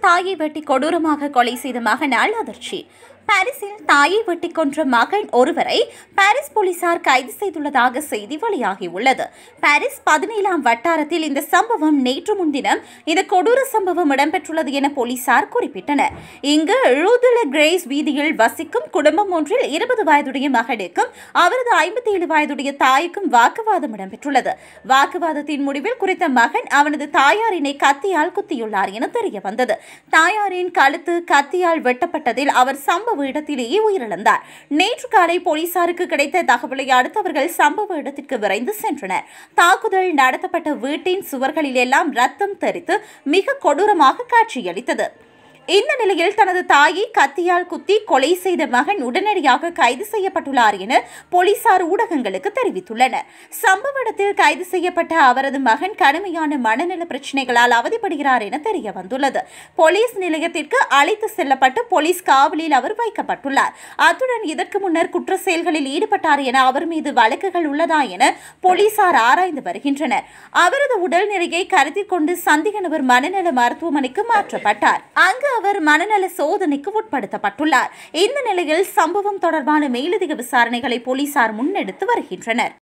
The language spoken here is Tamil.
தாயை வெட்டி கொடூரமாக கொலை செய்த மகனால் அதிர்ச்சி பாரிஸில் தாயை வெட்டி கொன்ற மகன் ஒருவரை பாரிஸ் போலீசார் கைது செய்துள்ளதாக செய்தி வெளியாகியுள்ளது பாரிஸ் பதினேழாம் வட்டாரத்தில் இந்த சம்பவம் நேற்று முன்தினம் இந்த கொடூர சம்பவம் இடம்பெற்றுள்ளது என போலீசார் குறிப்பிட்டனர் இங்கு ரூதுல கிரேஸ் வீதியில் வசிக்கும் குடும்பம் ஒன்றில் இருபது வயதுடைய மகனுக்கும் அவரது ஐம்பத்தி ஏழு வயதுடைய தாய்க்கும் வாக்குவாதம் இடம்பெற்றுள்ளது வாக்குவாதத்தின் முடிவில் குறித்த மகன் அவனது தாயாரினை கத்தியால் குத்தியுள்ளார் என தெரிய வந்தது தாயாரின் கழுத்து கத்தியால் வெட்டப்பட்டதில் அவர் சம்பவ இடத்திலேயே உயிரிழந்தார் நேற்று காலை போலீசாருக்கு கிடைத்த தகவலை அடுத்து அவர்கள் சம்பவ இடத்திற்கு விரைந்து சென்றனர் தாக்குதல் நடத்தப்பட்ட வீட்டின் சுவர்களில் எல்லாம் ரத்தம் தெரித்து மிக கொடூரமாக காட்சியளித்தது இந்த நிலையில் தனது தாயை கத்தியால் குத்தி கொலை செய்த மகன் உடனடியாக கைது செய்யப்பட்டுள்ளார் என போலீசார் ஊடகங்களுக்கு தெரிவித்துள்ளனர் சம்பவ இடத்தில் கைது செய்யப்பட்ட அவரது மகன் கடுமையான மனநல பிரச்சனைகளால் அவதிப்படுகிறார் என தெரிய வந்துள்ளது போலீஸ் நிலையத்திற்கு அழைத்து செல்லப்பட்டு போலீஸ் காவலில் அவர் வைக்கப்பட்டுள்ளார் அத்துடன் இதற்கு முன்னர் குற்ற செயல்களில் ஈடுபட்டார் என அவர் மீது வழக்குகள் உள்ளதா என போலீசார் ஆராய்ந்து வருகின்றனர் அவரது உடல்நிலையை கருத்தில் கொண்டு சந்தேக நபர் மனநல மருத்துவமனைக்கு மாற்றப்பட்டார் அங்கு அவர் மனநல சோதனைக்கு உட்படுத்தப்பட்டுள்ளார் இந்த நிலையில் சம்பவம் தொடர்பான மேலதிக விசாரணைகளை போலீசார் முன்னெடுத்து வருகின்றனர்